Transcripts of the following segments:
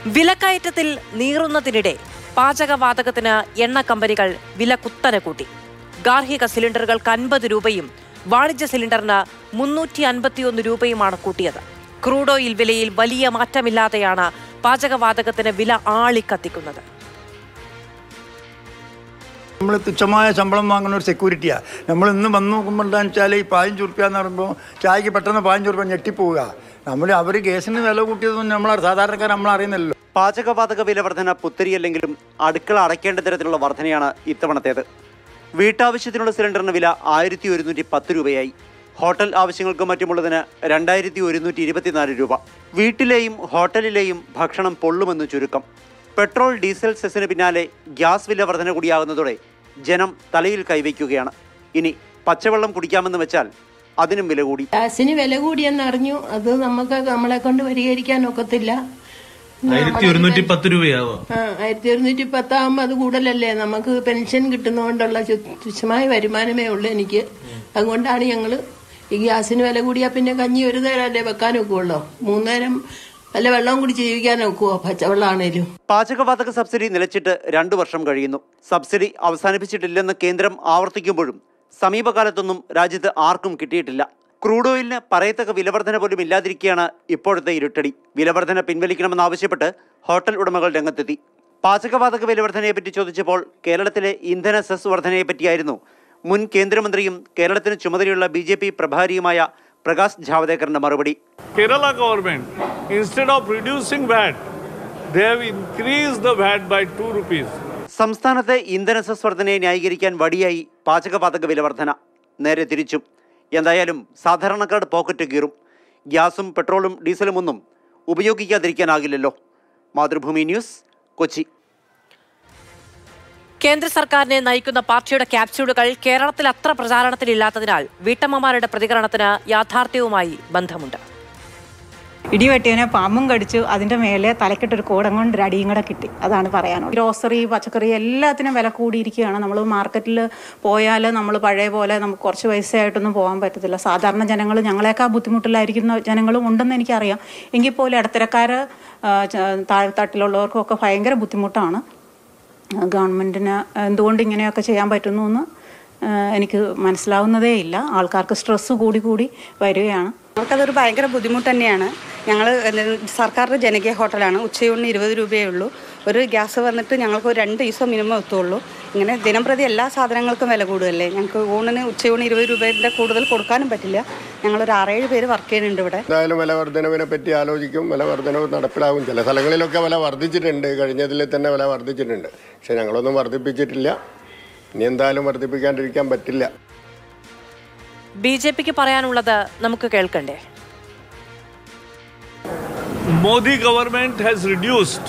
വിലക്കയറ്റത്തിൽ നീറുന്നതിനിടെ പാചകവാതകത്തിന് എണ്ണ കമ്പനികൾ വില കുത്തനെ കൂട്ടി ഗാർഹിക സിലിണ്ടറുകൾക്ക് അൻപത് രൂപയും വാണിജ്യ സിലിണ്ടറിന് മുന്നൂറ്റി അൻപത്തിയൊന്ന് രൂപയുമാണ് കൂട്ടിയത് ക്രൂഡ് ഓയിൽ വിലയിൽ വലിയ മാറ്റമില്ലാതെയാണ് പാചകവാതകത്തിന് വില ആളിക്കത്തിക്കുന്നത് നമ്മൾ തുച്ഛമായ ശമ്പളം വാങ്ങുന്ന ഒരു സെക്യൂരിറ്റിയാണ് നമ്മൾ ഇന്ന് വന്ന് നോക്കുമ്പോൾ എന്താണെന്ന് വെച്ചാൽ ഈ പതിനഞ്ച് റുപ്യ എന്ന് പറയുമ്പോൾ ചായക്ക് പെട്ടെന്ന് പതിനഞ്ച് റുപ്യ ഞെട്ടിപ്പോവുക നമ്മൾ അവർ ഗ്യാസിന് വില കൂട്ടിയതൊന്നും നമ്മൾ സാധാരണക്കാർ നമ്മൾ അറിയുന്നില്ലല്ലോ പാചകവാതക വില വർധന പുത്തരിയല്ലെങ്കിലും അടുക്കള അടയ്ക്കേണ്ട തരത്തിലുള്ള വർധനയാണ് ഇത്തവണത്തേത് വീട്ടാവശ്യത്തിനുള്ള സിലിണ്ടറിന് വില ആയിരത്തി ഒരുന്നൂറ്റി പത്ത് രൂപയായി ഹോട്ടൽ ആവശ്യങ്ങൾക്കും മറ്റുമുള്ളതിന് രണ്ടായിരത്തി ഒരുന്നൂറ്റി ഇരുപത്തിനാല് രൂപ വീട്ടിലെയും ഹോട്ടലിലെയും ഭക്ഷണം പൊള്ളുമെന്ന് ചുരുക്കം പെട്രോൾ ഡീസൽ സെസ്സിന് പിന്നാലെ ഗ്യാസ് വില വർധന കൂടിയാകുന്നതോടെ ജനം തലയിൽ കൈവയ്ക്കുകയാണ് ഇനി പച്ചവെള്ളം കുടിക്കാമെന്ന് വെച്ചാൽ അതിനും വില കൂടി ഗ്യാസിന് വില കൂടിയെന്നറിഞ്ഞു അത് നമുക്ക് നമ്മളെ കൊണ്ട് പരിഹരിക്കാൻ ഒക്കത്തില്ല ആയിരത്തി ഒരുന്നൂറ്റി പത്ത് രൂപയാവോ ആ ആയിരത്തി ഒരുന്നൂറ്റി പത്താകുമ്പോൾ അത് കൂടുതലല്ലേ നമുക്ക് പെൻഷൻ കിട്ടുന്നതുകൊണ്ടുള്ള ചു- തുച്ഛമായ വരുമാനമേ ഉള്ളൂ എനിക്ക് അതുകൊണ്ടാണ് ഞങ്ങൾ ഈ ഗ്യാസിന് വില കൂടിയാൽ പിന്നെ കഞ്ഞി ഒരു നേരമല്ലേ വെക്കാൻ ഒക്കുള്ളൂ മൂന്നേരം വല്ല വെള്ളവും കുടിച്ച് ജീവിക്കാൻ ഒക്കുവോ പച്ചവെള്ളമാണേലും പാചകവാതക സബ്സിഡി നിലച്ചിട്ട് രണ്ടു വർഷം കഴിയുന്നു സബ്സിഡി അവസാനിപ്പിച്ചിട്ടില്ലെന്ന് കേന്ദ്രം ആവർത്തിക്കുമ്പോഴും സമീപകാലത്തൊന്നും രാജ്യത്ത് ആർക്കും കിട്ടിയിട്ടില്ല ക്രൂഡ് ഓയിലിന് പറയത്തക്ക വിലവർധന പോലും ഇല്ലാതിരിക്കെയാണ് ഇപ്പോഴത്തെ ഇരുട്ടടി വിലവർധന പിൻവലിക്കണമെന്നാവശ്യപ്പെട്ട് ഹോട്ടൽ ഉടമകൾ രംഗത്തെത്തി പാചകവാതക വിലവർധനയെപ്പറ്റി ചോദിച്ചപ്പോൾ കേരളത്തിലെ ഇന്ധന സെസ് വർധനയെപ്പറ്റിയായിരുന്നു മുൻ കേന്ദ്രമന്ത്രിയും കേരളത്തിന് ചുമതലയുള്ള ബി ജെ പി പ്രഭാരിയുമായ പ്രകാശ് ജാവദേക്കറിന്റെ മറുപടി Kerala government, instead of reducing VAT, they have increased the VAT by 2 rupees. സംസ്ഥാനത്തെ ഇന്ധന സെസ് വർധനയെ ന്യായീകരിക്കാൻ വടിയായി പാചകവാതക വില വർധന നേരെ തിരിച്ചും എന്തായാലും സാധാരണക്കാരുടെ പോക്കറ്റ് കീറും ഗ്യാസും പെട്രോളും ഡീസലും ഒന്നും ഉപയോഗിക്കാതിരിക്കാനാകില്ലല്ലോ മാതൃഭൂമി ന്യൂസ് കൊച്ചി കേന്ദ്ര സർക്കാരിനെ നയിക്കുന്ന പാർട്ടിയുടെ ക്യാപ്സ്യൂളുകൾ കേരളത്തിൽ അത്ര പ്രചാരണത്തിലില്ലാത്തതിനാൽ വീട്ടമ്മമാരുടെ പ്രതികരണത്തിന് യാഥാർത്ഥ്യവുമായി ബന്ധമുണ്ട് ഇടിവെട്ടിയനെ പാമ്പും കടിച്ചു അതിന്റെ മേലെ തലക്കെട്ടൊരു കൂടം കൊണ്ട് ഒരു അടിയും കൂടെ കിട്ടി അതാണ് പറയാനുള്ളത് ഗ്രോസറി പച്ചക്കറി എല്ലാത്തിനും വില കൂടിയിരിക്കുകയാണ് നമ്മൾ മാർക്കറ്റിൽ പോയാൽ നമ്മൾ പഴയ പോലെ നമുക്ക് കുറച്ച് പൈസയായിട്ടൊന്നും പോകാൻ പറ്റത്തില്ല സാധാരണ ജനങ്ങൾ ഞങ്ങളെക്കാൾ ബുദ്ധിമുട്ടിലായിരിക്കുന്ന ജനങ്ങളും ഉണ്ടെന്ന് എനിക്കറിയാം എങ്കിൽ പോലും ഇടത്തരക്കാർ താഴ്ത്തട്ടിലുള്ളവർക്കൊക്കെ ഭയങ്കര ബുദ്ധിമുട്ടാണ് ഗവൺമെൻറ്റിന് എന്തുകൊണ്ട് ഇങ്ങനെയൊക്കെ ചെയ്യാൻ പറ്റുന്നു എന്ന് ആ, എനിക്ക് മനസ്സിലാവുന്നതേ ഇല്ല ആൾക്കാർക്ക് സ്ട്രെസ്സ് കൂടി കൂടി വരികയാണ് നമുക്കതൊരു ഭയങ്കര ബുദ്ധിമുട്ട് തന്നെയാണ് ഞങ്ങൾ സർക്കാരിൻ്റെ ജനകീയ ഹോട്ടലാണ് ഉച്ചയൂണിന് ഇരുപത് രൂപയേ ഉള്ളൂ ഒരു ഗ്യാസ് വന്നിട്ട് ഞങ്ങൾക്ക് ഒരു രണ്ട് ദിവസം മിനിമം എത്തുള്ളൂ ഇങ്ങനെ ദിനം പ്രതി എല്ലാ സാധനങ്ങൾക്കും വില കൂടുതലല്ലേ ഞങ്ങൾക്ക് ഊണിന് ഉച്ചയൂണ് ഇരുപത് രൂപയുടെ കൂടുതൽ കൊടുക്കാനും പറ്റില്ല ഞങ്ങളൊരു ആറേഴ് പേര് വർക്ക് ചെയ്യുന്നുണ്ട് ഇവിടെ എന്തായാലും വില വർധനവിനെ പറ്റി ആലോചിക്കും വില വർധനവ് നടപ്പിലാകും ചില സ്ഥലങ്ങളിലൊക്കെ വില വർദ്ധിച്ചിട്ടുണ്ട് കഴിഞ്ഞതിൽ തന്നെ വില വർദ്ധിച്ചിട്ടുണ്ട് പക്ഷെ ഞങ്ങളൊന്നും വർദ്ധിപ്പിച്ചിട്ടില്ല ഇനി എന്തായാലും വർദ്ധിപ്പിക്കാണ്ടിരിക്കാൻ പറ്റില്ല ബി ജെ പിക്ക് പറയാനുള്ളത് നമുക്ക് കേൾക്കണ്ടേ Modi government has reduced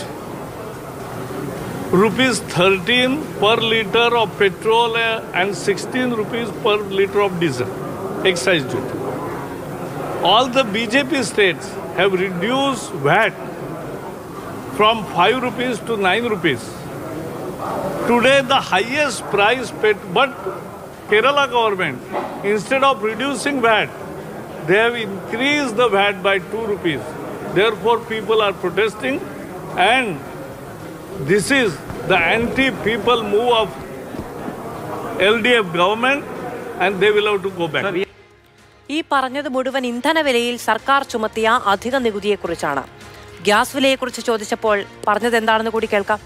rupees 13 per liter of petrol uh, and 16 rupees per liter of diesel excise duty. All the BJP states have reduced VAT from 5 rupees to 9 rupees. Today the highest price pet but Kerala government instead of reducing VAT they have increased the VAT by 2 rupees. Therefore people are protesting and this is the anti-people move of LDF government and they will have to go back. ഈ പറഞ്ഞത് മുഴുവൻ ഇന്ധനവിലയിൽ സർക്കാർ ചുമത്തിയ അധിക നികുതിയെക്കുറിച്ചാണ് gas വിലയെക്കുറിച്ച് ചോദിച്ചപ്പോൾ പറഞ്ഞത് എന്താണെന്ന് കൂടി കേൾക്കാം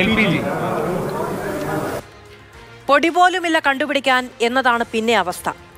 പൊടി പോലുമില്ല കണ്ടുപിടിക്കാൻ എന്നതാണ് പിന്നെ അവസ്ഥ